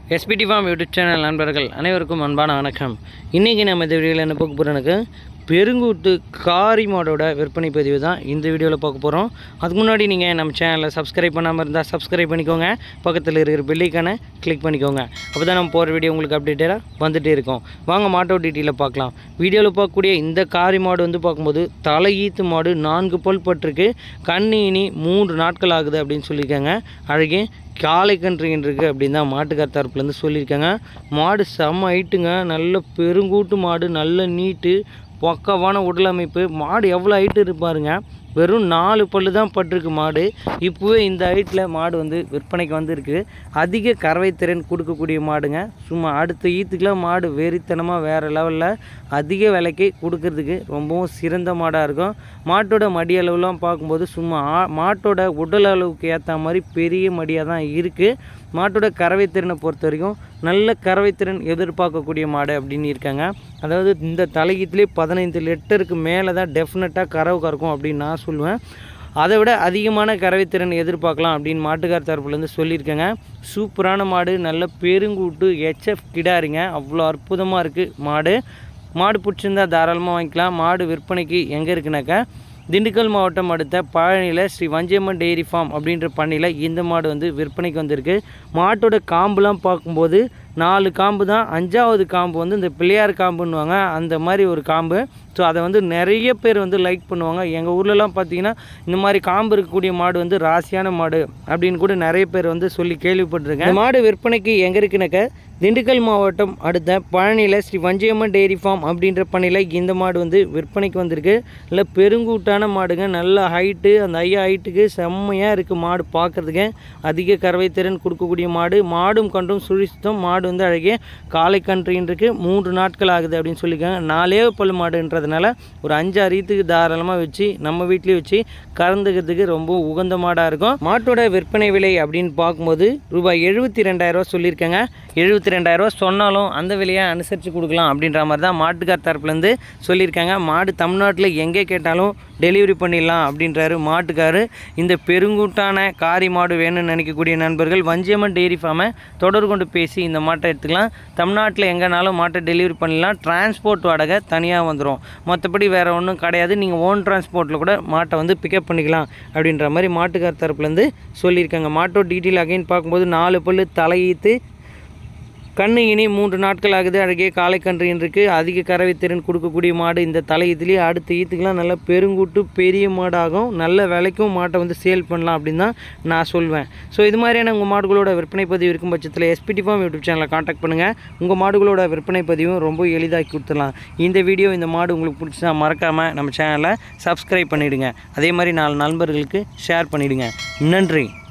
SPD farm YouTube channel நண்பர்கள் அனைவருக்கும் அன்பான வணக்கம் இன்றைக்கி நம்ம இந்த வீடியோவில் என்ன பார்க்க போகிறோம்னாக்க பெருங்கூட்டு காரி மாடோட விற்பனை பதிவு தான் இந்த வீடியோவில் பார்க்க போகிறோம் அதுக்கு முன்னாடி நீங்கள் நம்ம சேனலை சப்ஸ்கிரைப் பண்ணாமல் இருந்தால் சப்ஸ்கிரைப் பண்ணிக்கோங்க பக்கத்தில் இருக்கிற பெல்லைக்கான கிளிக் பண்ணிக்கோங்க அப்போ தான் நம்ம போகிற வீடியோ உங்களுக்கு அப்டேட்டடாக வந்துகிட்டே இருக்கும் வாங்க மாட்டோ டீட்டெயிலில் பார்க்கலாம் வீடியோவில் பார்க்கக்கூடிய இந்த காரி மாடு வந்து பார்க்கும்போது தலையீத்து மாடு நான்கு பல் பட்டிருக்கு கண்ணு இனி மூன்று நாட்கள் ஆகுது அப்படின்னு சொல்லியிருக்காங்க அழகே காளை கன்றுகின் இருக்குது அப்படின்னு தான் மாட்டுக்கார் தரப்புலேருந்து சொல்லியிருக்காங்க மாடு செம்ம ஹைட்டுங்க நல்ல பெருங்கூட்டு மாடு நல்ல நீட்டு பக்கவான உடல் அமைப்பு மாடு எவ்வளோ ஹைட்டு இருப்பாருங்க வெறும் நாலு பல்லு தான் பட்டிருக்கு மாடு இப்போவே இந்த ஹைட்டில் மாடு வந்து விற்பனைக்கு வந்திருக்கு அதிக கறவை திறன் கொடுக்கக்கூடிய மாடுங்க சும்மா அடுத்த ஈத்துக்கெலாம் மாடு வெறித்தனமாக வேறு லெவலில் அதிக விலைக்கு கொடுக்கறதுக்கு ரொம்பவும் சிறந்த மாடாக இருக்கும் மாட்டோட மடி அளவுலாம் பார்க்கும்போது சும்மா ஆ- மாட்டோட உடல் அளவுக்கு ஏற்ற மாதிரி பெரிய மடியாக தான் இருக்குது மாட்டோட கறவை திறனை பொறுத்த வரைக்கும் நல்ல கறவை திறன் எதிர்பார்க்கக்கூடிய மாடு அப்படின்னு இருக்காங்க அதாவது இந்த தலையீத்துலேயே பதினைந்து லிட்டருக்கு மேலே தான் டெஃபினட்டாக கறவை கறக்கும் அப்படின்னு நான் சொல்லுவேன் அதை விட அதிகமான கறவைத்திறன் எதிர்பார்க்கலாம் அப்படின்னு மாட்டுக்கார் தரப்புலேருந்து சொல்லியிருக்கேங்க சூப்பரான மாடு நல்ல பெருங்கூட்டு ஹெச்எஃப் கிடாரிங்க அவ்வளோ அற்புதமாக இருக்குது மாடு மாடு பிடிச்சிருந்தா தாராளமாக வாங்கிக்கலாம் மாடு விற்பனைக்கு எங்கே இருக்குனாக்கா திண்டுக்கல் மாவட்டம் அடுத்த பழனியில் ஸ்ரீ வஞ்சியம்மன் டெய்ரி ஃபார்ம் அப்படின்ற பண்ணையில் இந்த மாடு வந்து விற்பனைக்கு வந்திருக்கு மாட்டோட காம்புலாம் பார்க்கும்போது நாலு காம்பு தான் அஞ்சாவது காம்பு வந்து இந்த பிள்ளையார் காம்புன்னுவாங்க அந்த மாதிரி ஒரு காம்பு ஸோ அதை வந்து நிறைய பேர் வந்து லைக் பண்ணுவாங்க எங்கள் ஊர்லலாம் பார்த்தீங்கன்னா இந்த மாதிரி காம்பு இருக்கக்கூடிய மாடு வந்து ராசியான மாடு அப்படின்னு கூட நிறைய பேர் வந்து சொல்லி கேள்விப்பட்டிருக்கேன் இந்த மாடு விற்பனைக்கு எங்கே இருக்குனாக்க திண்டுக்கல் மாவட்டம் அடுத்த பழனியில் ஸ்ரீ வஞ்சியம்மன் டெய்ரி ஃபார்ம் அப்படின்ற பண்ணையில் இந்த மாடு வந்து விற்பனைக்கு வந்திருக்கு நல்ல பெருங்கூட்டான மாடுங்க நல்ல ஹைட்டு அந்த ஐயா ஹைட்டுக்கு செம்மையாக இருக்குது மாடு பார்க்குறதுக்கு அதிக கறவை திறன் கொடுக்கக்கூடிய மாடு மாடும் கன்றும் சுழித்தம் மாடு வந்து அழகிய காலை கன்றுன்னு இருக்கு மூன்று நாட்கள் ஆகுது அப்படின்னு சொல்லியிருக்காங்க நாலே பல்லு மாடுன்றதுனால ஒரு அஞ்சாறு ஈத்துக்கு தாராளமாக வச்சு நம்ம வீட்லேயே வச்சு கறந்துக்கிறதுக்கு ரொம்ப உகந்த மாடாக இருக்கும் மாட்டோட விற்பனை விலை அப்படின்னு பார்க்கும்போது ரூபாய் எழுபத்தி ரெண்டாயிரரூவா சொல்லியிருக்காங்க எழுபத்தி ரெண்டாயிரரூவா சொன்னாலும் அந்த விலையை அனுசரித்து கொடுக்கலாம் அப்படின்ற மாதிரி தான் மாட்டுக்கார் தரப்புலேருந்து சொல்லியிருக்காங்க மாடு தமிழ்நாட்டில் எங்கே கேட்டாலும் டெலிவரி பண்ணிடலாம் அப்படின்றாரு மாட்டுக்காரு இந்த பெருங்கூட்டான காரி மாடு வேணும்னு நினைக்கக்கூடிய நண்பர்கள் வஞ்சியம்மன் டெய்ரி ஃபார்மை தொடர்பு கொண்டு பேசி இந்த மாட்டை எடுத்துக்கலாம் தமிழ்நாட்டில் எங்கேனாலும் மாட்டை டெலிவரி பண்ணிடலாம் டிரான்ஸ்போர்ட் வாடகை தனியாக வந்துடும் மற்றபடி வேறு ஒன்றும் கிடையாது நீங்கள் ஓன் டிரான்ஸ்போர்ட்டில் கூட மாட்டை வந்து பிக்கப் பண்ணிக்கலாம் அப்படின்ற மாதிரி மாட்டுக்கார் தரப்புலேருந்து சொல்லியிருக்காங்க மாட்டோ டீட்டெயில் அகைன் பார்க்கும்போது நாலு பல்லு தலையீத்து கண்ணு இனி மூன்று நாட்கள் ஆகுது அழகிய காலை கன்றின் இருக்குது அதிக கறவை திறன் கொடுக்கக்கூடிய மாடு இந்த தலையீத்துலேயே அடுத்த ஈத்துக்கெலாம் நல்ல பெருங்கூட்டு பெரிய மாடாகும் நல்ல விலைக்கும் மாட்டை வந்து சேல் பண்ணலாம் அப்படின்னு தான் நான் சொல்வேன் ஸோ இது மாதிரியான உங்கள் மாடுகளோட விற்பனை பதிவு இருக்கும் பட்சத்தில் எஸ்பிடி ஃபார்ம் யூடியூப் சேனலை காண்டாக்ட் பண்ணுங்கள் உங்கள் மாடுகளோட விற்பனை பதிவும் ரொம்ப எளிதாக்கி கொடுத்துடலாம் இந்த வீடியோ இந்த மாடு உங்களுக்கு பிடிச்சா மறக்காமல் நம்ம சேனலை சப்ஸ்கிரைப் பண்ணிவிடுங்க அதே மாதிரி நாலு நண்பர்களுக்கு ஷேர் பண்ணிவிடுங்க நன்றி